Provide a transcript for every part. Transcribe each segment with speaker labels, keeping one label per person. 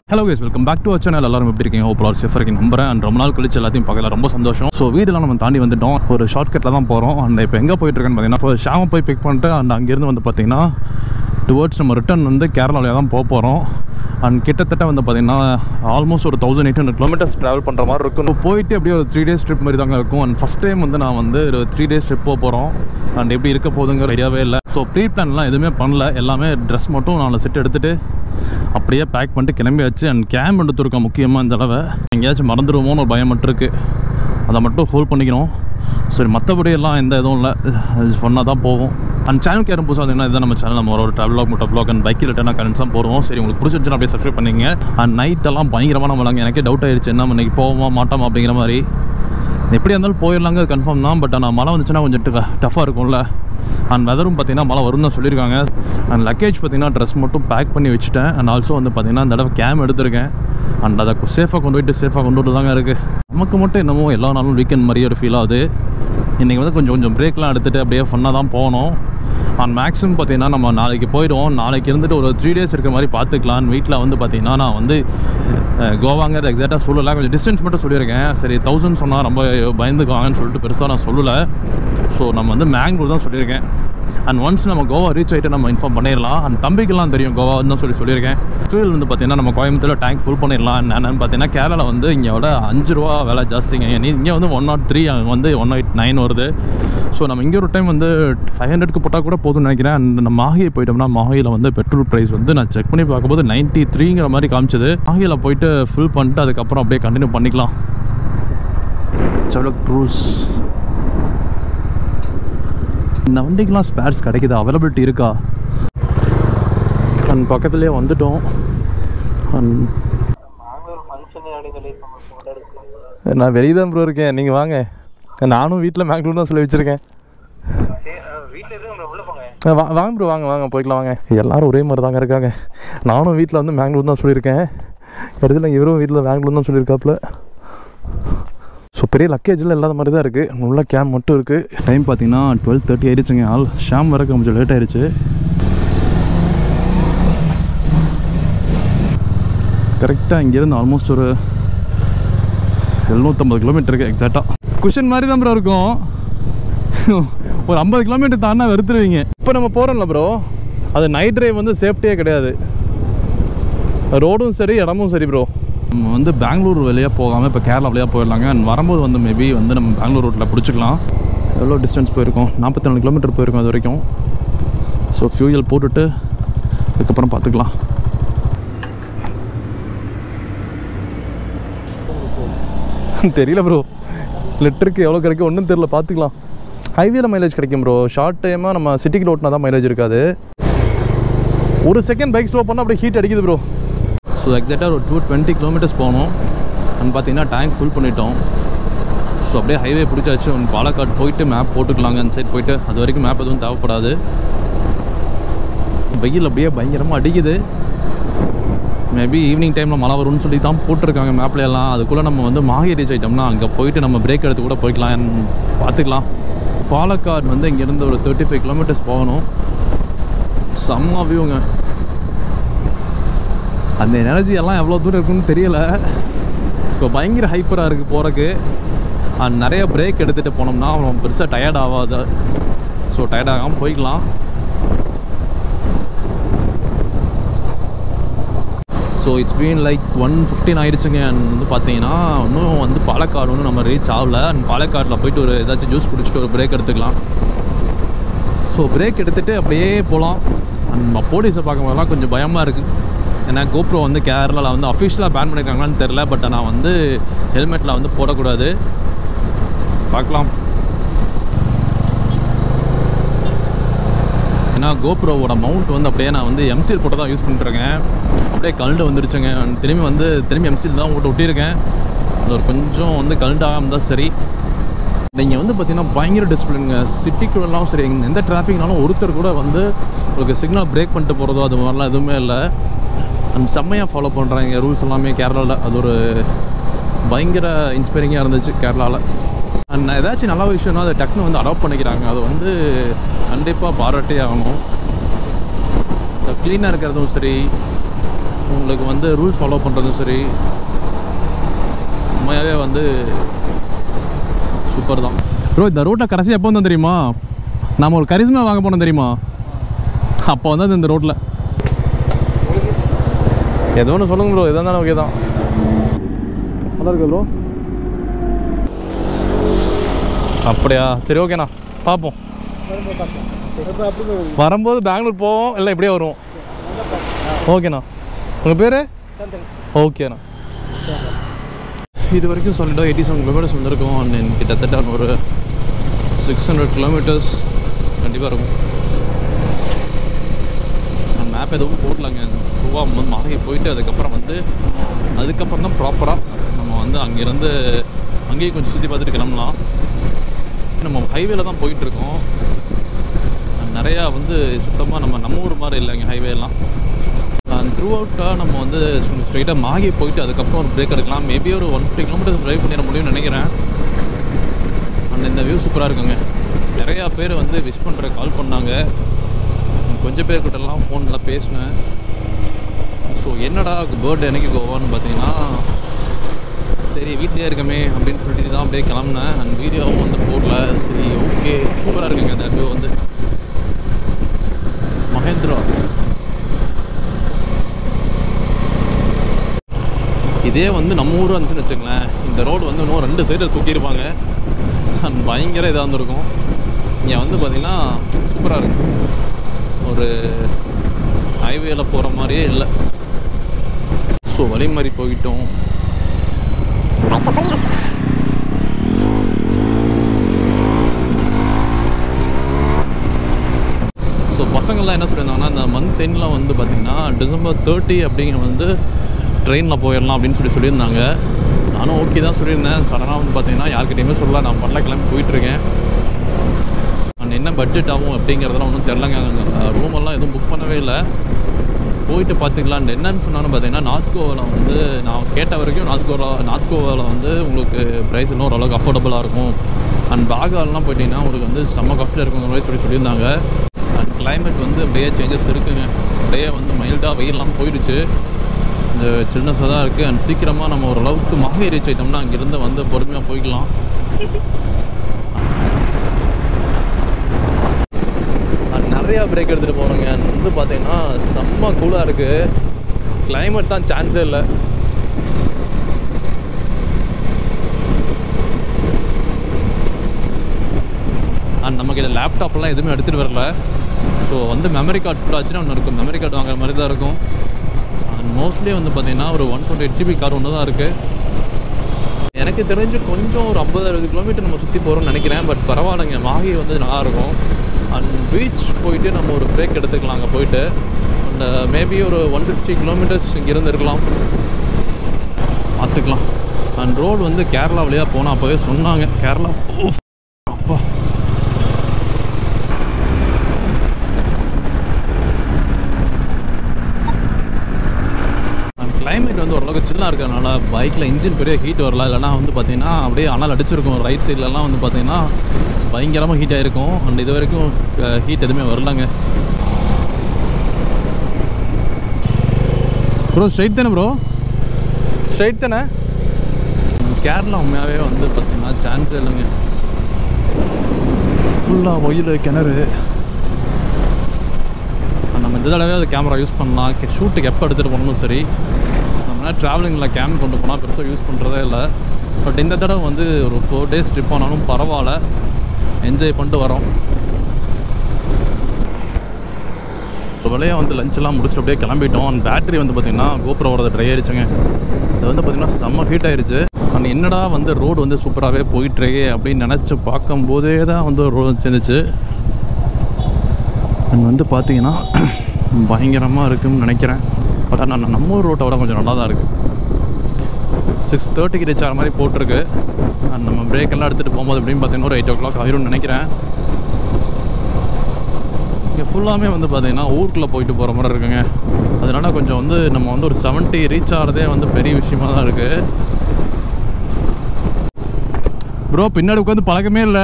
Speaker 1: Hello guys welcome back to channel எல்லாரும் எப்படி இருக்கீங்க ஓப்பலார் சேஃபாக இருக்கீங்க நம்புறேன் அண்ட் ரொம்ப நாள் கழிச்சு எல்லாத்தையும் பார்க்கல ரொம்ப சந்தோஷம் ஸோ வீடெல்லாம் நம்ம தாண்டி வந்துட்டோம் ஒரு ஷார்ட்கட்டில் தான் போகிறோம் அண்ட் இப்போ எங்கே போயிட்டு இருக்கேன்னு பார்த்தீங்கன்னா இப்போ ஷாமை போய் பிக் பண்ணிட்டு அண்ட் அங்கேருந்து வந்து பார்த்தீங்கன்னா டுவர்ட்ஸ் நம்ம ரிட்டர்ன் வந்து கேரளாவிலே தான் போக போகிறோம் அண்ட் கிட்டத்தட்ட வந்து பார்த்தீங்கன்னா ஆல்மோஸ்ட் ஒரு thousand eight hundred kilometres travel பண்ணுற மாதிரி இருக்கும் இப்போ போயிட்டு அப்படியே ஒரு த்ரீ டேஸ் ட்ரிப் மாதிரி தாங்க இருக்கும் அண்ட் ஃபஸ்ட் டைம் வந்து நான் வந்து ஒரு த்ரீ டேஸ் ட்ரிப் போக போகிறோம் அண்ட் எப்படி இருக்க போகுதுங்கிற ஐடியாவே இல்லை ஸோ ப்ரீ பிளான்லாம் எதுவுமே பண்ணல எல்லாமே ட்ரெஸ் மட்டும் நாலு செட் எடுத்துகிட்டு அப்படியே பேக் பண்ணிட்டு கிளம்பியாச்சு அண்ட் கேம் எடுத்துருக்கோம் முக்கியமாக இந்த தடவை எங்கேயாச்சும் மறந்துடுவோமோன்னு ஒரு பயம் மட்டும் இருக்குது அதை மட்டும் ஹோல்ட் பண்ணிக்கணும் சரி மற்றபடி எல்லாம் எந்த இதுவும் இல்லை ஃபன்னாக தான் போகும் அண்ட் சேனல் யாரும் புதுசாக இருந்தீங்கன்னா இதான் நம்ம சேனல் நம்ம ஒரு ட்ராவல் முட்டை ப்ளாக் அண்ட் பைக்கில் ரிட்டர்னாக கரண்ட்ஸ் போடுவோம் சரி உங்களுக்கு பிடிச்சிருச்சுன்னா அப்படியே சப்ஸ்கிரைப் பண்ணிங்க அண்ட் நைட்டெல்லாம் பயங்கரமான மழங்க எனக்கே டவுட் ஆயிடுச்சு என்ன இன்னைக்கு போவோமா மாட்டோமா அப்படிங்கிற மாதிரி எப்படியா இருந்தாலும் போயிடலாங்க கன்ஃபார்ம் தான் பட் ஆனால் மழை வந்துச்சுன்னா கொஞ்சம் டஃப்பாக இருக்கும்ல அண்ட் வெதரும் பார்த்தீங்கன்னா மழை வரும்னு தான் சொல்லியிருக்காங்க அண்ட் லக்கேஜ் பார்த்தீங்கன்னா ட்ரெஸ் மட்டும் பேக் பண்ணி வச்சுட்டேன் அண்ட் ஆல்சோ வந்து பார்த்தீங்கன்னா இந்த தடவை கேம் எடுத்திருக்கேன் அண்ட் அதை சேஃபாக கொண்டு போயிட்டு சேஃபாக கொண்டு வரது தாங்க இருக்குது நமக்கு மட்டும் என்னமோ எல்லா நாளும் வீக்கெண்ட் மாதிரியே ஒரு ஃபீல் ஆகுது இன்றைக்கி வந்து கொஞ்சம் கொஞ்சம் பிரேக்லாம் எடுத்துகிட்டு அப்படியே ஃபன்னாக தான் போனோம் அண்ட் மேக்ஸிமம் பார்த்தீங்கன்னா நம்ம நாளைக்கு போயிடுவோம் நாளைக்கு இருந்துட்டு ஒரு த்ரீ டேஸ் இருக்கிற மாதிரி பார்த்துக்கலாம் வீட்டில் வந்து பார்த்தீங்கன்னா நான் வந்து அஹ், கோவாங்கிறது எக்ஸாக்டாக சொல்லலை கொஞ்சம் டிஸ்டன்ஸ் மட்டும் சொல்லியிருக்கேன் சரி தௌசண்ட் சொன்னால் ரொம்ப பயந்துக்குவாங்கன்னு சொல்லிட்டு பெருசாக நான் சொல்லலை ஸோ நம்ம வந்து மேங்களூர் தான் சொல்லியிருக்கேன் அண்ட் ஒன்ஸ் நம்ம கோவா ரீச் ஆகிட்டு நம்ம இன்ஃபார்ம் பண்ணிடலாம் அண்ட் தம்பிக்கெல்லாம் தெரியும் கோவான்னு தான் சொல்லி சொல்லியிருக்கேன் ஃபியூல் வந்து பார்த்தீங்கன்னா நம்ம கோயம்புத்தூரில் டேங்க் ஃபுல் பண்ணிடலாம் என்னென்னு பார்த்தீங்கன்னா கேரளாவில் வந்து இங்கே விட அஞ்சு ரூபா விலை ஜாஸ்திங்க நீ இங்கே வந்து ஒன் நாட் த்ரீ அங்கே வந்து ஒன் எயிட் நைன் வருது ஸோ நம்ம இங்கே ஒரு டைம் வந்து ஃபைவ் ஹண்ட்ரட்க்கு போட்டால் கூட போதும்னு நினைக்கிறேன் அண்ட் நம்ம மாஹியை போயிட்டோம்னா மாஹியில் வந்து பெட்ரோல் ப்ரைஸ் வந்து நான் செக் பண்ணி பார்க்கும்போது நைன்ட்டி த்ரீங்கிற மாதிரி காமிச்சது மாஹியில் போயிட்டு ஃபில் பண்ணிட்டு அதுக்கப்புறம் அப்படியே கண்டினியூ பண்ணிக்கலாம் சலோ க்ரூஸ் இந்த வண்டிக்கெலாம் ஸ்பேர்ஸ் கிடைக்குது அவைலபிலிட்டி இருக்கா அண்ட் பக்கத்துலேயே வந்துட்டோம் அண்ட்
Speaker 2: நாங்களும் ஃபங்க்ஷன் அப்படி சொல்லி ஃபோட்டோ எடுக்கணும்
Speaker 1: நான் வெளியே தான் ப்ரோ இருக்கேன் நீங்கள் வாங்க நானும் வீட்டில் மேங்களூர் தான் சொல்லி வச்சுருக்கேன்
Speaker 2: சரி வீட்டில் இருந்து நம்ம உள்ள போங்க
Speaker 1: ஆ, வா வாங்க ப்ரோ வாங்க வாங்க போய்க்கலாம் வாங்க எல்லாரும் ஒரே மாதிரி தாங்க இருக்காங்க நானும் வீட்டில் வந்து மேங்களூர் தான் சொல்லியிருக்கேன் இடத்துல இவரும் வீட்டில் மேங்களூர் தான் சொல்லியிருக்காப்புல ஸோ பெரிய லக்கேஜில் இல்லாத மாதிரி தான் இருக்குது உள்ள கேம் மட்டும் இருக்குது டைம் பார்த்தீங்கன்னா டுவெல் தேர்ட்டி ஆயிடுச்சுங்க ஆள் ஷாம் வர கொஞ்சம் லேட் ஆயிடுச்சு கரெக்டாக இங்கேருந்து ஆல்மோஸ்ட் ஒரு எழுநூற்றம்பது கிலோமீட்டருக்கு எக்ஸாக்டாக குஷன் மாதிரி தான் ப்ரோ இருக்கும் ஒரு ஐம்பது கிலோமீட்டர் தாண்டா வெறுத்துருவீங்க இப்போ நம்ம போகிறோம்ல ப்ரோ அது நைட் டிரைவ் வந்து சேஃப்டியே கிடையாது ரோடும் சரி இடமும் சரி ப்ரோ நம்ம வந்து பெங்களூர் வழியாக போகாமல் இப்போ கேரளா வழியாக போயிடலாங்க அண்ட் வரும்போது வந்து மேபி வந்து நம்ம பெங்களூர் ரோட்டில் பிடிச்சிக்கலாம் எவ்வளோ டிஸ்டன்ஸ் போயிருக்கோம் நாற்பத்தி நாலு கிலோமீட்டர் போயிருக்கோம் அது வரைக்கும் ஸோ ஃபியூயல் போட்டுட்டு அதுக்கப்புறம் பார்த்துக்கலாம் தெரியல ப்ரோ லிட்டருக்கு எவ்வளோ கிடைக்கும் ஒன்றும் தெரியல பார்த்துக்கலாம் ஹைவேல மைலேஜ் கிடைக்கும் ப்ரோ ஷார்ட் டைமாக நம்ம சிட்டிக்கு ஓட்டினா தான் மைலேஜ் இருக்காது ஒரு செகண்ட் பைக் ஸ்லோ பண்ணால் அப்படியே ஹீட் அடிக்குது ப்ரோ ஸோ எக்ஸாக்டாக ஒரு டூ டுவெண்ட்டி கிலோமீட்டர்ஸ் போனோம் அண்ட் பார்த்தீங்கன்னா டேங்க் ஃபுல் பண்ணிட்டோம் ஸோ அப்படியே ஹைவே பிடிச்சாச்சு ஒன்று பாலக்காடு போயிட்டு மேப் போட்டுக்கலாங்க அந்த சைட் போயிட்டு அது வரைக்கும் மேப் எதுவும் தேவைப்படாது வெயில் அப்படியே பயங்கரமாக அடிக்குது மேபி ஈவினிங் டைமில் மழை வரும்னு சொல்லி தான் போட்டிருக்காங்க மேப்ல எல்லாம் அதுக்குள்ளே நம்ம வந்து மாஹி ரீச் ஆகிட்டோம்னா அங்கே போயிட்டு நம்ம பிரேக் எடுத்து கூட போய்க்கலாம் பார்த்துக்கலாம் பாலக்காடு வந்து இங்கேருந்து ஒரு தேர்ட்டி ஃபைவ் கிலோமீட்டர்ஸ் போகணும் செம்ம வியூங்க அந்த எனர்ஜி எல்லாம் எவ்வளோ தூரம் இருக்குன்னு தெரியல இப்போ பயங்கர ஹைப்பராக இருக்குது போகிறக்கு அண்ட் நிறைய பிரேக் எடுத்துகிட்டு போனோம்னா அவன் பெருசாக டயர்ட் ஆகாது ஸோ டயர்ட் ஆகாமல் போய்க்கலாம் so it's been like one fifteen ஆயிடுச்சுங்க அண்ட் வந்து பார்த்தீங்கன்னா இன்னும் வந்து பாலக்காடு ஒன்றும் நம்ம ரீச் ஆகல அண்ட் பாலக்காடில் போயிட்டு ஒரு ஏதாச்சும் ஜூஸ் குடிச்சிட்டு ஒரு பிரேக் எடுத்துக்கலாம் ஸோ பிரேக் எடுத்துகிட்டு அப்படியே போகலாம் அண்ட் போலீஸை பார்க்கும்போதெல்லாம் கொஞ்சம் பயமாக இருக்குது ஏன்னா கோப்ரோ வந்து கேரளாவில் வந்து அஃபிஷியலாக பேன் பண்ணியிருக்காங்களான்னு தெரில பட் ஆனால் வந்து ஹெல்மெட்டில் வந்து போடக்கூடாது பார்க்கலாம் ஏன்னா கோப்ரோவோட மவுண்ட் வந்து அப்படியே நான் வந்து எம்சிஎல் போட்டு தான் யூஸ் பண்ணிட்டுருக்கேன் அப்படியே கழுண்டு வந்துருச்சுங்க திரும்பி வந்து திரும்பி எம்சிஎல் தான் போட்டு ஒட்டியிருக்கேன் அது ஒரு கொஞ்சம் வந்து கழுண்டு ஆகாமல் தான் சரி நீங்கள் வந்து பார்த்தீங்கன்னா பயங்கர டிசிப்ளினுங்க சிட்டிக்குள்ளலாம் சரி எங்க- எந்த டிராஃபிக்னாலும் ஒருத்தர் கூட வந்து உங்களுக்கு சிக்னல் பிரேக் பண்ணிட்டு போகிறதோ அது மாதிரிலாம் எதுவுமே இல்லை அண்ட் செம்மையாக ஃபாலோ பண்ணுறாங்க ரூல்ஸ் எல்லாமே கேரளாவில் அது ஒரு பயங்கர இன்ஸ்பைரிங்காக இருந்துச்சு கேரளாவில் அண்ட் ஏதாச்சும் நல்ல விஷயம்னா அதை டக்குன்னு வந்து அடாப்ட் பண்ணிக்கிறாங்க அது வந்து கண்டிப்பாக பாராட்டே ஆகணும் க்ளீனாக இருக்கிறதும் சரி உங்களுக்கு வந்து ரூல்ஸ் ஃபாலோ பண்ணுறதும் சரி உண்மையாகவே வந்து சூப்பர் தான் ப்ரோ இந்த ரோட்டில் கடைசி எப்போ வந்தோம் தெரியுமா நம்ம ஒரு கரிஸ்மா வாங்க போனோம் தெரியுமா அப்போ வந்தது இந்த ரோட்டில் ஏதோ ஒன்று சொல்லுங்க ப்ரோ எதாக இருந்தாலும் ஓகே தான் நல்லா இருக்கு ப்ரோ அப்படியா சரி ஓகேண்ணா பார்ப்போம் வரும்போது பெங்களூர் போவோம் இல்லை இப்படியே வருவோம் ஓகேண்ணா உங்கள் பேர் ஓகேண்ணா இது வரைக்கும் சொல்லிட்டோம் எயிட்டி செவன் கிலோமீட்டர்ஸ் வந்திருக்கோம் அண்ட் கிட்டத்தட்ட ஒரு சிக்ஸ் ஹண்ட்ரட் கிலோமீட்டர்ஸ் கண்டிப்பாக இருக்கும் நான் மேப் எதுவும் போடலங்க சுவா வந்து மாகி போயிட்டு அதுக்கப்புறம் வந்து அதுக்கப்புறம் தான் ப்ராப்பராக நம்ம வந்து அங்கேருந்து அங்கேயும் கொஞ்சம் சுற்றி பார்த்துட்டு கிளம்பலாம் நம்ம ஹைவேல தான் போயிட்டுருக்கோம் நிறையா வந்து சுத்தமாக நம்ம நம்ம ஊர் மாதிரி இல்லைங்க ஹைவேலாம் த்ரூ அவுட்டாக நம்ம வந்து ஸ்ட்ரைட்டாக மாகி போயிட்டு அதுக்கப்புறம் ஒரு பிரேக் எடுக்கலாம் மேபி ஒரு ஒன் ஃபிஃப்டி கிலோமீட்டர்ஸ் ட்ரைவ் பண்ணிட முடியும்னு நினைக்கிறேன் அண்ட் இந்த வியூ சூப்பராக இருக்குங்க நிறையா பேர் வந்து விஷ் பண்ணுற கால் பண்ணாங்க கொஞ்சம் பேர்கிட்டலாம் ஃபோனில் பேசினேன் ஸோ என்னடா பர்த்டே என்னைக்கு கோவான்னு பார்த்தீங்கன்னா சரி வீட்டிலே இருக்கமே அப்படின்னு சொல்லிட்டு தான் அப்படியே கிளம்புனேன் அண்ட் வீடியோவும் வந்து போடல சரி ஓகே சூப்பராக இருக்குங்க அந்த வியூ வந்து மகேந்திரா இதே வந்து நம்ம ஊர் இருந்துச்சுன்னு வச்சுங்களேன் இந்த ரோடு வந்து இன்னும் ரெண்டு சைடில் தூக்கியிருப்பாங்க அண்ட் பயங்கர இதாக இருந்திருக்கும் இங்கே வந்து பார்த்திங்கன்னா சூப்பராக இருக்கும் ஒரு ஹைவேல போகிற மாதிரியே இல்லை ஸோ வழி மாதிரி போயிட்டோம் ஸோ பசங்கள்லாம் என்ன சொல்லியிருந்தாங்கன்னா இந்த மந்த் டென்னில் வந்து பார்த்திங்கன்னா டிசம்பர் தேர்ட்டி அப்படிங்கிற வந்து ட்ரெயினில் போயிடலாம் அப்படின்னு சொல்லி சொல்லியிருந்தாங்க நானும் ஓகே தான் சொல்லியிருந்தேன் சடனாக வந்து பார்த்தீங்கன்னா யார்கிட்டையுமே சொல்லல நான் பண்ணல கிளம்பி போயிட்டுருக்கேன் அண்ட் என்ன பட்ஜெட் ஆகும் அப்படிங்கிறதெல்லாம் ஒன்றும் தெரிலங்க ரூம் எல்லாம் எதுவும் புக் பண்ணவே இல்லை போயிட்டு பார்த்துக்கலாம் என்னன்னு சொன்னாலும் பார்த்தீங்கன்னா நார்த் கோவாவில் வந்து நான் கேட்ட வரைக்கும் நார்த் கோவா நார்த் கோவாவில் வந்து உங்களுக்கு ப்ரைஸ் இன்னும் ஓரளவுக்கு அஃபோர்டபுளாக இருக்கும் அண்ட் பாகாலெலாம் போயிட்டீங்கன்னா உங்களுக்கு வந்து செம்ம காஸ்ட்லியாக இருக்குங்கிற மாதிரி சொல்லி சொல்லியிருந்தாங்க அண்ட் கிளைமேட் வந்து அப்படியே சேஞ்சஸ் இருக்குங்க அப்படியே வந்து மைல்டாக வெயிலெலாம் போயிடுச்சு இந்த சில்னஸாக தான் இருக்குது அண்ட் சீக்கிரமாக நம்ம ஓரளவுக்கு மாகை ரீச் ஆகிட்டோம்னா அங்கேருந்து வந்து பொறுமையாக போய்க்கலாம் நான் நிறையா பிரேக் எடுத்துகிட்டு போகிறேங்க வந்து பார்த்தீங்கன்னா செம்ம கூலாக இருக்குது கிளைமேட் தான் சான்ஸே இல்லை அண்ட் நமக்கு இந்த லேப்டாப்லாம் எதுவுமே எடுத்துகிட்டு வரல ஸோ வந்து மெமரி கார்டு ஃபுல் ஆச்சுன்னா ஒன்று இருக்கும் மெமரி கார்டு வாங்குற மாதிரி தான் இருக்கும் அண்ட் மோஸ்ட்லி வந்து பார்த்தீங்கன்னா ஒரு one twenty eight GB car ஒன்று தான் இருக்குது எனக்கு தெரிஞ்சு கொஞ்சம் ஒரு ஐம்பது அறுபது கிலோமீட்டர் நம்ம சுற்றி போகிறோம்னு நினைக்கிறேன் பட் பரவாயில்லைங்க மாகி வந்து நல்லா இருக்கும் அண்ட் பீச் போயிட்டு நம்ம ஒரு பிரேக் எடுத்துக்கலாம் அங்கே போயிட்டு அண்ட் மேபி ஒரு ஒன் சிக்ஸ்டி கிலோமீட்டர்ஸ் இங்கேருந்து இருக்கலாம் பார்த்துக்கலாம் அண்ட் ரோடு வந்து கேரளா வழியாக போனால் அப்போவே சொன்னாங்க கேரளா oof, அப்பா அண்ட் கிளைமேட் வந்து ஓரளவுக்கு சில்லாக இருக்கிறதுனால பைக்கில் இன்ஜின் பெரிய ஹீட் வரல இல்லைனா வந்து பார்த்தீங்கன்னா அப்படியே அனல் அடிச்சிருக்கும் ரைட் சைட்லலாம் வந்து பார்த்தீங்கன்னா பயங்கரமாக ஹீட் ஆகிருக்கும் அண்ட் இது வரைக்கும் ஹீட் எதுவுமே வரலங்க ப்ரோ ஸ்ட்ரைட் தானே ப்ரோ ஸ்ட்ரைட் தானே கேரளா உண்மையாகவே வந்து பார்த்தீங்கன்னா சான்ஸே இல்லைங்க ஃபுல்லாக ஒயில் கிணறு நம்ம இந்த தடவை அது கேமரா யூஸ் பண்ணலாம் ஷூட்டுக்கு எப்போ எடுத்துகிட்டு போனாலும் சரி நம்ம ட்ராவலிங்கில் கேம் கொண்டு போனால் பெருசாக யூஸ் பண்ணுறதே இல்லை பட் இந்த தடவை வந்து ஒரு ஃபோர் டேஸ் ட்ரிப் ஆனாலும் பரவாயில்ல என்ஜாய் பண்ணிட்டு வரோம் ஒரு வழியாக வந்து லஞ்செல்லாம் முடிச்சுட்டு அப்படியே கிளம்பிட்டோம் அண்ட் பேட்டரி வந்து பார்த்திங்கன்னா கோப்ரோ வரது ட்ரை ஆயிடுச்சுங்க அது வந்து பார்த்திங்கன்னா செம்ம ஹீட் ஆயிடுச்சு அண்ட் என்னடா வந்து ரோடு வந்து சூப்பராகவே போயிட்டுருக்கே அப்படின்னு நினச்சி பார்க்கும்போதே தான் வந்து ரோடு சேர்ந்துச்சு அண்ட் வந்து பார்த்தீங்கன்னா பயங்கரமாக இருக்குன்னு நினைக்கிறேன் பட் ஆனால் நம்ம ஊர் ரோட்டை விட கொஞ்சம் நல்லா தான் இருக்குது சிக்ஸ் தேர்ட்டிக்கு ரீச் ஆகிற மாதிரி போட்டிருக்கு அண்ட் நம்ம பிரேக் எல்லாம் எடுத்துகிட்டு போகும்போது எப்படின்னு பார்த்தீங்கன்னா ஒரு எயிட் ஓ கிளாக் ஆயிரும்னு நினைக்கிறேன் இங்கே ஃபுல்லாமே வந்து பார்த்தீங்கன்னா ஊருக்குள்ளே போயிட்டு போகிற மாதிரி இருக்குங்க அதனால கொஞ்சம் வந்து நம்ம வந்து ஒரு செவன்ட்டி ரீச் ஆகிறதே வந்து பெரிய விஷயமா தான் இருக்குது ப்ரோ பின்னாடி உட்காந்து பழக்கமே இல்லை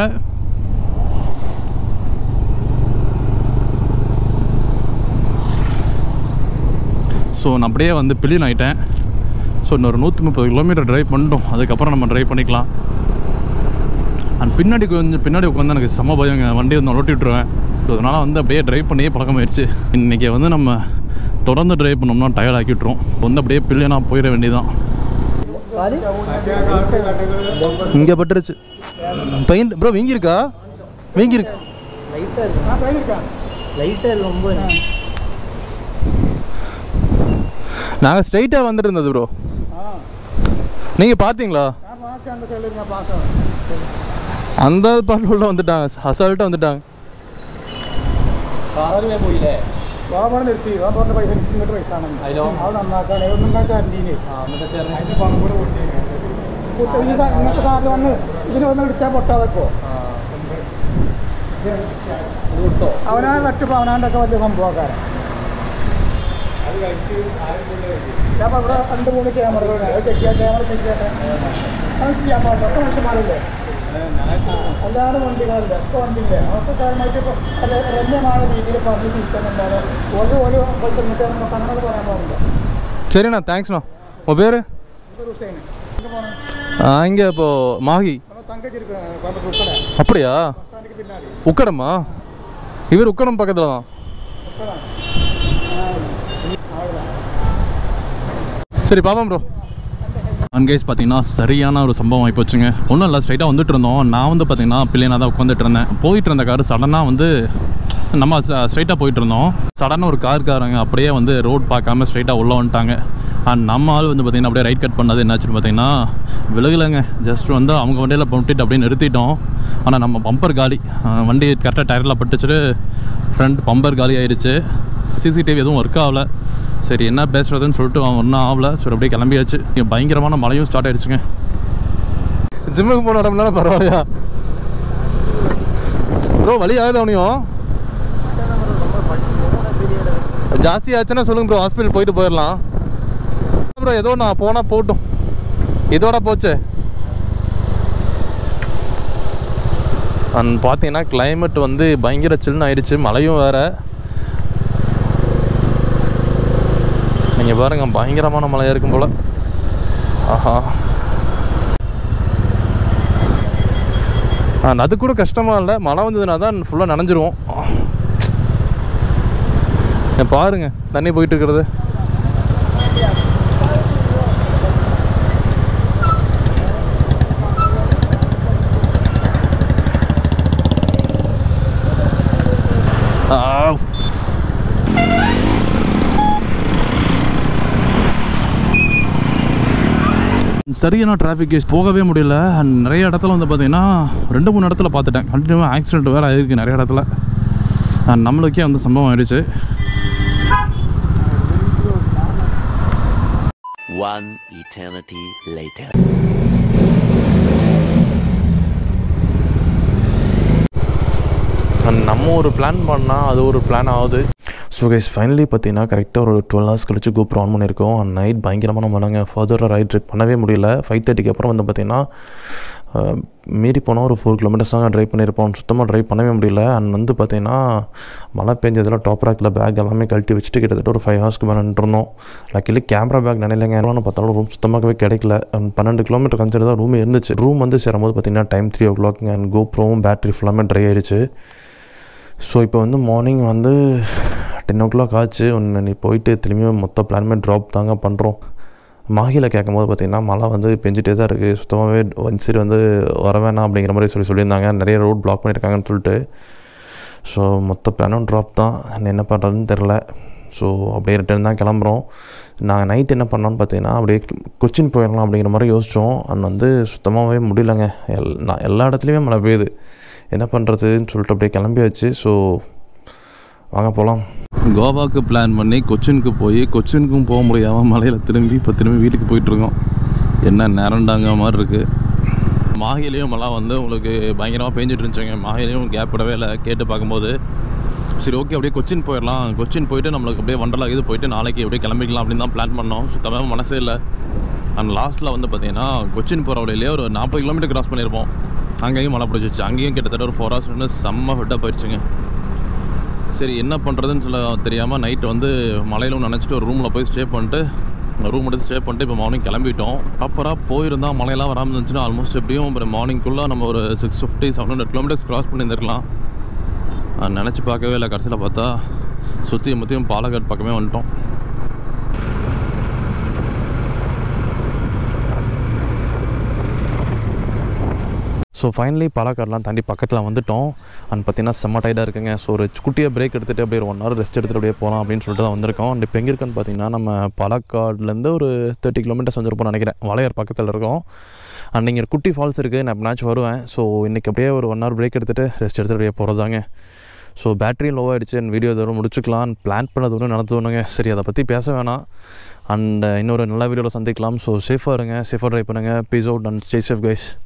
Speaker 1: ஸோ நான் அப்படியே வந்து பில்லியன் ஆகிட்டேன் ஸோ இன்னொரு நூற்றி முப்பது கிலோமீட்டர் ட்ரைவ் பண்ணிட்டோம் அதுக்கப்புறம் நம்ம ட்ரைவ் பண்ணிக்கலாம் அண்ட் பின்னாடி கொஞ்சம் பின்னாடி உட்காந்து எனக்கு செம்ம பயங்க வண்டி வந்து ஓட்டி விட்டுருவேன் ஸோ அதனால் வந்து அப்படியே ட்ரைவ் பண்ணியே பழக்கமாயிருச்சு இன்றைக்கி வந்து நம்ம தொடர்ந்து ட்ரைவ் பண்ணோம்னா டயர்ட் ஆக்கி விட்ருவோம் வந்து அப்படியே பில்லியனாக போயிட வேண்டியதான் இங்கே பட்டுருச்சு பெயிண்ட் ப்ரோ வீங்கியிருக்கா வீங்கியிருக்கு
Speaker 2: லைட்டர் ரொம்ப
Speaker 1: நாங்கள் ஸ்ட்ரைட்டாக வந்துட்டு இருந்தது ப்ரோ நீங்கள் பார்த்தீங்களா அந்த பாட்டு உள்ள வந்துட்டாங்க அசால்ட்டாக வந்துட்டாங்க
Speaker 3: കാറിലെ പോയില്ലേ
Speaker 4: വാപാട് നിർത്തി വാപ്പാറിന്റെ പൈസ എനിക്ക് ഇങ്ങോട്ട് പൈസ ആണ്
Speaker 3: അതിലോ?
Speaker 4: അത് നന്നാക്കാൻ ഒന്നും കാരണ്ടീന്
Speaker 3: ആ എന്നിട്ട് ചേർന്ന്
Speaker 4: അതിന്റെ പണം കൂടെ കൊടുത്തു ഈ സാ- ഇങ്ങനത്തെ സാറിന് വന്ന് ഇതിന് വന്ന് വിളിച്ചാൽ പൊട്ടാതെക്കോ
Speaker 3: ഇത് കൊടുത്തോ
Speaker 4: അവനാൻ വെട്ടിപ്പോൾ അവനാൻ്റെ ഒക്കെ വലിയ സംഭവക്കാരൻ ഞാൻ ഇപ്പൊ ഇവിടെ രണ്ട് മൂന്ന് ക്യാമറകളുണ്ട് അത് ചെക്ക് ചെയ്യാൻ ക്യാമറ ചെക്ക് ചെയ്യട്ടെ അത് ചെയ്യാൻ പാടില്ല ഒക്കെ മനുഷ്യന്മാരല്ലേ എല്ലാവരും വണ്ടികളില്ല ഒക്കെ വണ്ടിയില്ലേ അവർക്ക് കാര്യമായിട്ട് ഇപ്പോൾ രമ്യമായ രീതിയിൽ പറഞ്ഞ് തിരിച്ചുണ്ടാകാതെ ഒരു ഒരു പൈസ ഇങ്ങോട്ട് നമുക്ക് അങ്ങനെ പറയാൻ പാടില്ല
Speaker 1: சரிண்ணா தேங்க்ஸ்ண்ணா உங்கள் பேர்
Speaker 4: ഇത് ഹുസൈൻ എங்கே പോകണം
Speaker 1: இங்கே இப்போது மாகி
Speaker 4: നമ്മൾ തങ്കച്ചിരിക്കും കോയമ്പത്തൂർ ഉൾപ്പെടെ
Speaker 1: அப்படியா
Speaker 4: സ്ഥാനിക്ക് പിന്നാടി
Speaker 1: உக்கடமா இவர் உக்கடம் பக்கத்தில் தான் சரி பாப்போம் ப்ரோ அன்கைஸ் பார்த்தீங்கன்னா சரியான ஒரு சம்பவம் ஆகிப்போச்சுங்க ஒன்றும் இல்லை ஸ்ட்ரைட்டாக வந்துட்டு இருந்தோம் நான் வந்து பார்த்தீங்கன்னா பிள்ளைனா தான் உட்காந்துட்டு இருந்தேன் போயிட்டு இருந்த கார் சடனாக வந்து நம்ம ஸ்ட்ரைட்டாக போயிட்டு இருந்தோம் சடனாக ஒரு கார்காரங்க அப்படியே வந்து ரோட் பார்க்காம ஸ்ட்ரைட்டாக உள்ளே வந்துட்டாங்க அண்ட் நம்ம ஆள் வந்து பார்த்தீங்கன்னா அப்படியே ரைட் கட் பண்ணது என்னாச்சுன்னு பார்த்தீங்கன்னா விலகலைங்க ஜஸ்ட் வந்து அவங்க வண்டியில் பண்ணிட்டு அப்படியே நிறுத்திட்டோம் ஆனால் நம்ம பம்பர் காலி அஹ் வண்டி கரெக்டாக டயரில் பட்டுச்சுட்டு ஃப்ரண்ட் பம்பர் காலி ஆயிடுச்சு சிசிடிவி எதுவும் ஒர்க் ஆகல சரி என்ன பேசுறதுன்னு சொல்லிட்டு அவன் ஒன்றும் ஆகல சரி அப்படியே கிளம்பியாச்சு இங்க பயங்கரமான மழையும் ஸ்டார்ட் ஆயிடுச்சுங்க ஜிம்முக்கு போன இடம்னால பரவாயில்லையா ப்ரோ வழி ஆகுது அவனையும் ஜாஸ்தி ஆச்சுன்னா சொல்லுங்க ப்ரோ ஹாஸ்பிட்டல் போயிட்டு போயிடலாம் ப்ரோ ஏதோ நான் போனால் போட்டும் இதோட போச்சு அண்ட் பார்த்தீங்கன்னா climate வந்து பயங்கர சில்லுன்னு ஆயிடுச்சு மழையும் வேற நீங்கள் பாருங்க பயங்கரமான மழையாக இருக்கும் போல் ஆஹா அண்ட் அது கூட கஷ்டமாக இல்லை மழை வந்ததுனா தான் ஃபுல்லாக நனைஞ்சிருவோம் இங்க பாருங்க தண்ணி போயிட்டு இருக்கிறது ஆ சரியான டிராஃபிக் கேஸ் போகவே முடியல அண்ட் நிறைய இடத்துல வந்து பார்த்தீங்கன்னா ரெண்டு மூணு இடத்துல பார்த்துட்டேன் கண்டினியூவாக ஆக்சிடென்ட் வேறு ஆயிருக்கு நிறைய இடத்துல அண்ட் நம்மளுக்கே வந்து சம்பவம் ஆயிடுச்சு
Speaker 5: One eternity later.
Speaker 1: அண்ட் நம்ம ஒரு பிளான் பண்ணால் அது ஒரு பிளான் ஆகுது ஸோ கைஸ் ஃபைனலி பார்த்தீங்கன்னா கரெக்டாக ஒரு டுவெல் ஹவர்ஸ் கழிச்சு கோப்ரோ ஆன் பண்ணியிருக்கோம் அண்ட் நைட் பயங்கரமான மழைங்க ஃபர்தராக ரைட் ட்ரிப் பண்ணவே முடியல ஃபைவ் தேர்ட்டிக்கு அப்புறம் வந்து பார்த்தீங்கன்னா அஹ், மீறி போனால் ஒரு ஃபோர் கிலோமீட்டர்ஸ் தான் ட்ரைவ் பண்ணியிருப்போம் சுத்தமாக ட்ரைவ் பண்ணவே முடியல அண்ட் வந்து பார்த்தீங்கன்னா மழை பெஞ்சதில் டாப் ரேக்கில் பேக் எல்லாமே கழட்டி வச்சுட்டு கிட்டத்தட்ட ஒரு ஃபைவ் ஹவர்ஸ்க்கு மேலே நின்றுருந்தோம் லக்கிலி கேமரா பேக் நினைலங்க எவ்வளோன்னு பார்த்தாலும் ரூம் சுத்தமாகவே கிடைக்கல And பன்னெண்டு கிலோமீட்டர் கன்சிடர் தான் ரூம் இருந்துச்சு ரூம் வந்து சேரும்போது பார்த்தீங்கன்னா டைம் த்ரீ ஓ கிளாக்குங்க அண்ட் கோப்ரோவும் பேட்டரி ஃபுல்லாமே ட்ரை ஆயிடுச்சு ஸோ இப்போ வந்து மார்னிங் வந்து டென் ஓ கிளாக் ஆச்சு ஒன்று நீ போயிட்டு திரும்பியும் மொத்த பிளான்மே ட்ராப் தாங்க பண்ணுறோம் மாகியில் கேட்கும்போது பார்த்திங்கன்னா மழை வந்து பெஞ்சிட்டே தான் இருக்குது சுத்தமாகவே ஒன் சைடு வந்து வர வேணாம் அப்படிங்கிற மாதிரி சொல்லி சொல்லியிருந்தாங்க நிறைய ரோட் பிளாக் பண்ணியிருக்காங்கன்னு சொல்லிட்டு ஸோ மொத்த பிளானும் ட்ராப் தான் என்ன பண்ணுறதுன்னு தெரில ஸோ அப்படியே ரிட்டர்ன் தான் கிளம்புறோம் நாங்கள் நைட் என்ன பண்ணோன்னு பார்த்தீங்கன்னா அப்படியே கொச்சின் போயிடலாம் அப்படிங்கிற மாதிரி யோசித்தோம் அண்ட் வந்து சுத்தமாகவே முடியலங்க எல் நான் எல்லா இடத்துலையுமே மழை பெய்யுது என்ன பண்ணுறதுன்னு சொல்லிட்டு அப்படியே கிளம்பியாச்சு ஸோ வாங்க போகலாம் கோவாக்கு பிளான் பண்ணி கொச்சினுக்கு போய் கொச்சினுக்கும் போக முடியாமல் மலையில் திரும்பி இப்போ திரும்பி வீட்டுக்கு போயிட்டுருக்கோம் என்ன நேரண்டாங்க மாதிரி இருக்குது மாஹிலையும் மழை வந்து உங்களுக்கு பயங்கரமாக பேஞ்சிட்டு இருந்துச்சுங்க மாஹிலையும் கேப் விடவே இல்லை கேட்டு பார்க்கும்போது சரி ஓகே அப்படியே கொச்சின் போயிடலாம் கொச்சின் போயிட்டு நம்மளுக்கு அப்படியே வண்டலா இது போயிட்டு நாளைக்கு அப்படியே கிளம்பிக்கலாம் அப்படின்னு தான் பிளான் பண்ணோம் சுத்தமாக மனசே இல்லை அண்ட் லாஸ்ட்டில் வந்து பார்த்தீங்கன்னா கொச்சின் போகிற வழியிலே ஒரு நாற்பது கிலோமீட்டர் கிராஸ் பண்ணியிருப்போம் அங்கேயும் மழை பிடிச்சிச்சு அங்கேயும் கிட்டத்தட்ட ஒரு ஃபோர் ஹவர்ஸ் நின்று செம்ம ஹெட்டாக போயிடுச்சுங்க சரி என்ன பண்ணுறதுன்னு சொல்ல தெரியாமல் நைட்டு வந்து மலையிலும் நினச்சிட்டு ஒரு ரூமில் போய் ஸ்டே பண்ணிட்டு ரூம் எடுத்து ஸ்டே பண்ணிட்டு இப்போ மார்னிங் கிளம்பிட்டோம் ப்ராப்பராக போயிருந்தால் மலையெல்லாம் வராமல் இருந்துச்சுன்னா ஆல்மோஸ்ட் எப்படியும் அப்புறம் மார்னிங்குள்ளே நம்ம ஒரு six fifty seven hundred kilometres cross பண்ணியிருந்திருக்கலாம் நான் நினச்சி பார்க்கவே இல்லை கடைசியில் பார்த்தா சுற்றி முற்றியும் பாலக்காடு பக்கமே வந்துட்டோம் ஸோ ஃபைனலி பாலக்காடுலாம் தாண்டி பக்கத்தில் வந்துட்டோம் அண்ட் பார்த்தீங்கன்னா செம்ம டைடாக இருக்குங்க ஸோ ஒரு குட்டியாக பிரேக் எடுத்துகிட்டு அப்படியே ஒரு ஒன் ஹவர் ரெஸ்ட் எடுத்துகிட்டு அப்படியே போகலாம் அப்படின்னு சொல்லிட்டு தான் வந்திருக்கோம் அண்ட் இப்போ எங்கே இருக்குன்னு பார்த்தீங்கன்னா நம்ம பாலக்காடுலேருந்து ஒரு தேர்ட்டி கிலோமீட்டர்ஸ் வந்திருப்போம்னு நினைக்கிறேன் வளையார் பக்கத்தில் இருக்கோம் அண்ட் இங்கே குட்டி ஃபால்ஸ் இருக்குது நான் மேட்ச் வருவேன் ஸோ இன்றைக்கி அப்படியே ஒரு ஒன் ஹவர் பிரேக் எடுத்துகிட்டு ரெஸ்ட் எடுத்துகிட்டு அப்படியே போகிறதாங்க ஸோ பேட்டரி லோ ஆகிடுச்சு அண்ட் வீடியோ தூரம் முடிச்சுக்கலாம் பிளான் பண்ணது ஒன்றும் நடத்துவணுங்க சரி அதை பற்றி பேச வேணாம் அண்ட் இன்னொரு நல்ல வீடியோவில் சந்திக்கலாம் ஸோ சேஃபாக இருங்க சேஃபாக ட்ரை பண்ணுங்கள் peace out and stay safe guys